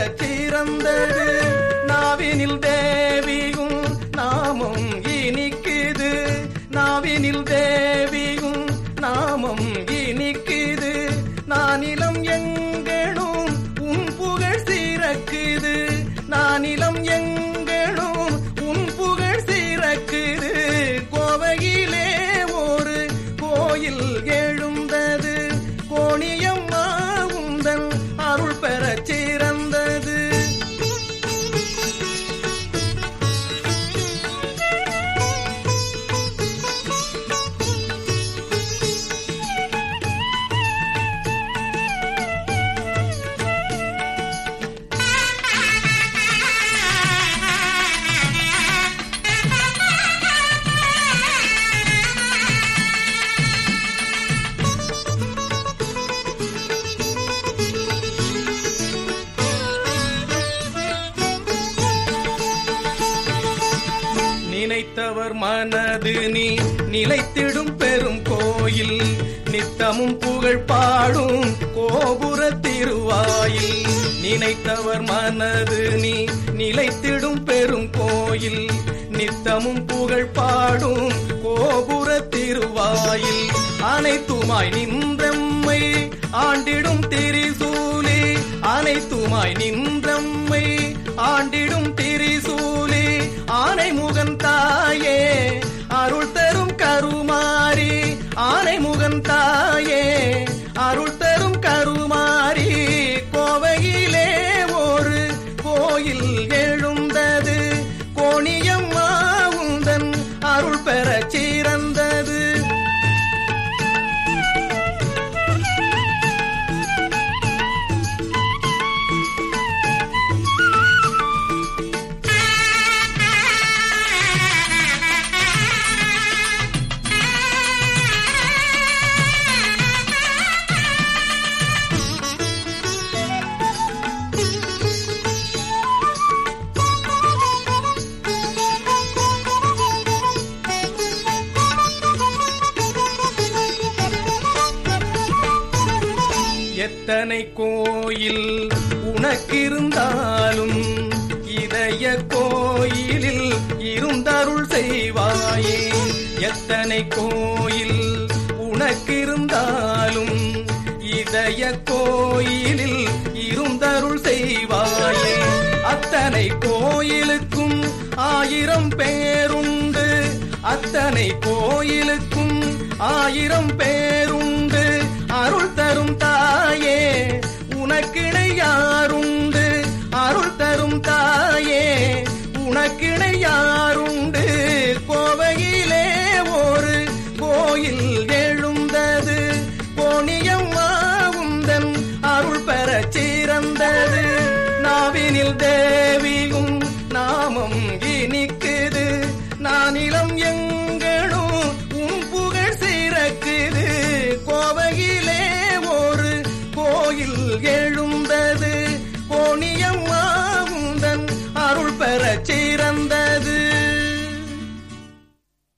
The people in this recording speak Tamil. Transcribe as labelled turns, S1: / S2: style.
S1: பெறச் சிறந்தது நாவினில் தேவியும் நாமம் இனிக்குது நாவினில் தேவியும் நாமம் இனிக்குது நானிலம் எங்களும் உன் புகழ் சிறக்குது நானிலம் எங்களும் உன் புகழ் சிறக்குது கோவையிலே ஒரு கோயில் எழுந்தது கோணியம்மா உந்தன் அருள் பெறச் சிறந்தது நினைத்தவர் மனது நீ நிலைத்திடும் பெரும் கோயில் நித்தமும் புகழ் பாடும் கோபுர திருவாயில் நினைத்தவர் மனது நீ நிலைத்திடும் பெரும் கோயில் நித்தமும் புகழ் பாடும் கோபுர திருவாயில் அனைத்துமாய் நின்றம்மை ஆண்டிடும் திரிசூலி அனைத்துமாய் நின்றம்மை ஆண்டிடும் திரிசூலி ஆனை முகன் தாயே அருள் தரும் கருமாரி ஆனை முகன் தாயே அருள் தரும் கருமாரி கோவையிலே ஒரு கோயில் எழுந்தது கோணியம்மா உந்தன் அருள் பெறச் சிறந்தது எத்தனை கோயில் உனக்கிருந்தாலும் இதய கோயிலில் இருந்தருள் செய்வாயே எத்தனை கோயில் உனக்கிருந்தாலும் இதய கோயிலில் இருந்தருள் செய்வாயே அத்தனை கோயிலுக்கும் ஆயிரம் பேருண்டு அத்தனை கோயிலுக்கும் ஆயிரம் பேருண்டு அருள் தரும் தாயே உனக்கிணை யாருண்டு அருள் தரும் தாயே உனக்கிணை யாருண்டு கோவையிலே ஒரு கோயில் எழுந்தது கோணியம்மா உந்தன் அருள் பெறச் சிறந்தது நாவினில் தேவியும் நாமம் இனிக்குது நானில